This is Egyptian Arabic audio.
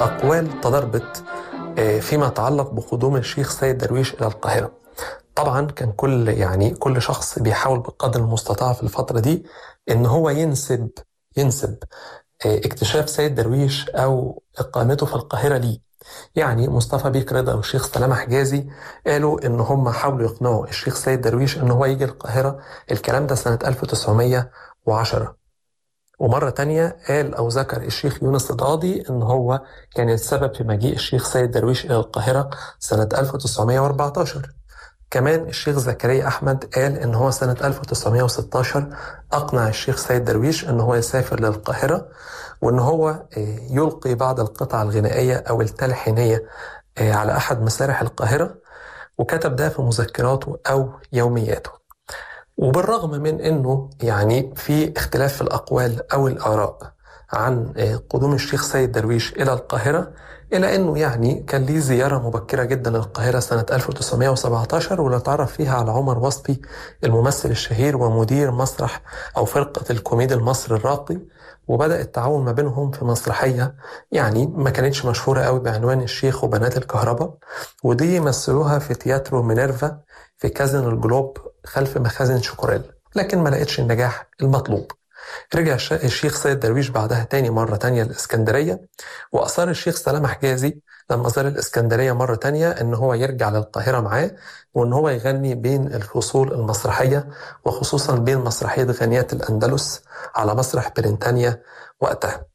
أقوال تضربت آه، فيما يتعلق بقدوم الشيخ سيد درويش إلى القاهرة طبعا كان كل يعني كل شخص بيحاول بقدر المستطاع في الفترة دي إن هو ينسب ينسب آه، اكتشاف سيد درويش أو إقامته في القاهرة ليه يعني مصطفى بيك رضا والشيخ سلامة حجازي قالوا إن هم حاولوا يقنعوا الشيخ سيد درويش إن هو يجي القاهرة الكلام ده سنة 1910 ومرة تانية قال أو ذكر الشيخ يونس القاضي إن هو كان السبب في مجيء الشيخ سيد درويش إلى القاهرة سنة 1914 كمان الشيخ زكريا أحمد قال إن هو سنة 1916 أقنع الشيخ سيد درويش إن هو يسافر للقاهرة وإن هو يلقي بعض القطع الغنائية أو التلحينية على أحد مسارح القاهرة وكتب ده في مذكراته أو يومياته وبالرغم من انه يعني في اختلاف في الاقوال او الاراء عن قدوم الشيخ سيد درويش الى القاهره الا انه يعني كان ليه زياره مبكره جدا للقاهره سنه 1917 واللي اتعرف فيها على عمر وصفي الممثل الشهير ومدير مسرح او فرقه الكوميدي المصري الراقي وبدا التعاون ما بينهم في مسرحيه يعني ما كانتش مشهوره قوي بعنوان الشيخ وبنات الكهرباء ودي مثلوها في تياترو مينيرفا في كازن الجلوب خلف مخازن شوكوريل لكن ما لقيتش النجاح المطلوب رجع الشيخ سيد درويش بعدها تاني مرة تانية الإسكندرية وأصر الشيخ سلام حجازي لما زار الإسكندرية مرة تانية إن هو يرجع للقاهرة معاه وإن هو يغني بين الفصول المسرحية وخصوصا بين مسرحية غنيات الأندلس على مسرح بريطانيا وقتها